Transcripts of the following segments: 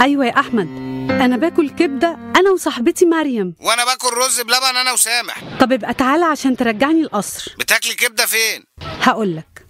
ايوه يا احمد انا باكل كبده انا وصاحبتي مريم وانا باكل رز بلبن انا وسامح طب ابقى تعالى عشان ترجعني القصر بتاكلي كبده فين هقولك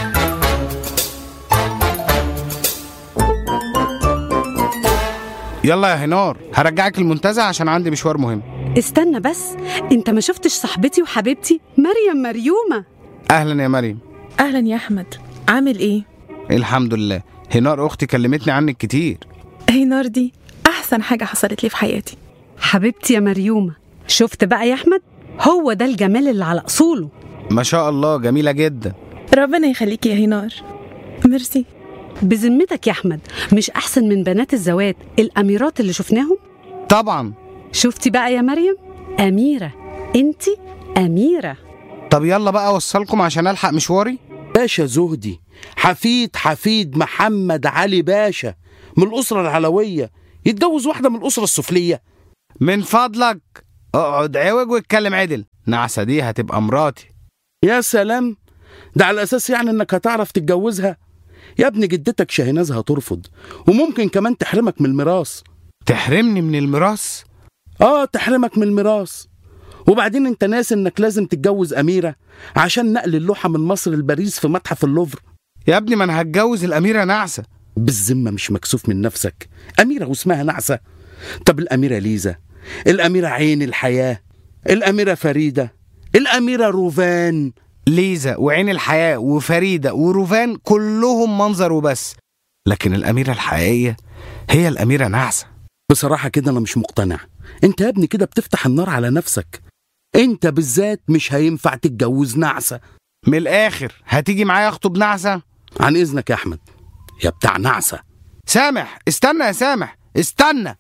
يلا يا هنار هرجعك المنتزه عشان عندي مشوار مهم استنى بس انت ما شفتش صاحبتي وحبيبتي مريم مريومه اهلا يا مريم اهلا يا احمد عامل ايه الحمد لله هنار اختي كلمتني عنك كتير هي نار دي احسن حاجه حصلت لي في حياتي حبيبتي يا مريومه شفت بقى يا احمد هو ده الجمال اللي على اصوله ما شاء الله جميله جدا ربنا يخليكي يا هينار ميرسي بذمتك يا احمد مش احسن من بنات الزوات الاميرات اللي شفناهم طبعا شفتي بقى يا مريم اميره انتي اميره طب يلا بقى اوصلكم عشان الحق مشواري باشا زهدي حفيد حفيد محمد علي باشا من الأسرة العلوية يتجوز واحدة من الأسرة السفلية من فضلك اقعد عوج واتكلم عدل نعسه دي هتبقى مراتي يا سلام ده على أساس يعني إنك هتعرف تتجوزها يا ابن جدتك شاهناز هترفض وممكن كمان تحرمك من الميراث تحرمني من الميراث آه تحرمك من الميراث وبعدين انت ناس انك لازم تتجوز أميرة عشان نقل اللوحة من مصر لباريس في متحف اللوفر يا ابني ما انا هتجوز الاميره نعسه بالذمة مش مكسوف من نفسك أميرة واسمها نعسة طب الأميرة ليزا الأميرة عين الحياة الأميرة فريدة الأميرة روفان ليزا وعين الحياه وفريده وروفان كلهم منظر وبس لكن الاميره الحقيقيه هي الاميره نعسه بصراحة كده أنا مش مقتنع أنت يا ابني كده بتفتح النار على نفسك أنت بالذات مش هينفع تتجوز نعسة من الاخر هتيجي معايا اخطب نعسه عن إذنك يا أحمد يا بتاع نعسة سامح استنى يا سامح استنى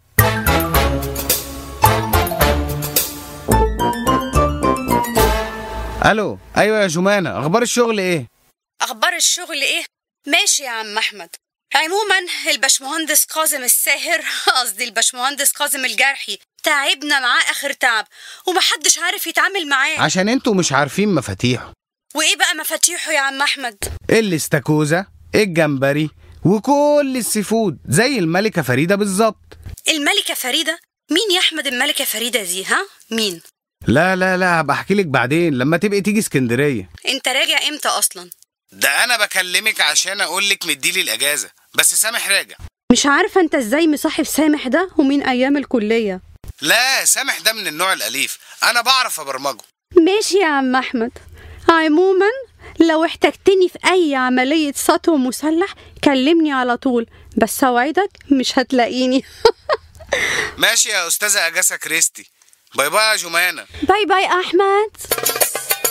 الو ايوه يا جمانه اخبار الشغل ايه أخبار الشغل إيه؟ ماشي يا عم أحمد عموما الباشمهندس كاظم الساهر قصدي الباشمهندس كاظم الجرحي تعبنا معاه آخر تعب ومحدش عارف يتعامل معاه عشان انتوا مش عارفين مفاتيحه وإيه بقى مفاتيحه يا عم أحمد؟ الاستاكوزا الجمبري وكل السي فود زي الملكه فريده بالظبط الملكة فريدة؟ مين يا أحمد الملكة فريدة دي ها؟ مين؟ لا لا لا هبقى احكي لك بعدين لما تبقي تيجي اسكندريه أنت راجع إمتى أصلا؟ ده انا بكلمك عشان اقول لك مديلي الاجازه بس سامح راجع مش عارفه انت ازاي مصاحب سامح ده ومن ايام الكليه لا سامح ده من النوع الاليف انا بعرف ابرمجه ماشي يا عم احمد عموما لو احتجتني في اي عمليه سطو مسلح كلمني على طول بس اوعدك مش هتلاقيني ماشي يا استاذه اجاسا كريستي باي باي يا جمانه باي باي احمد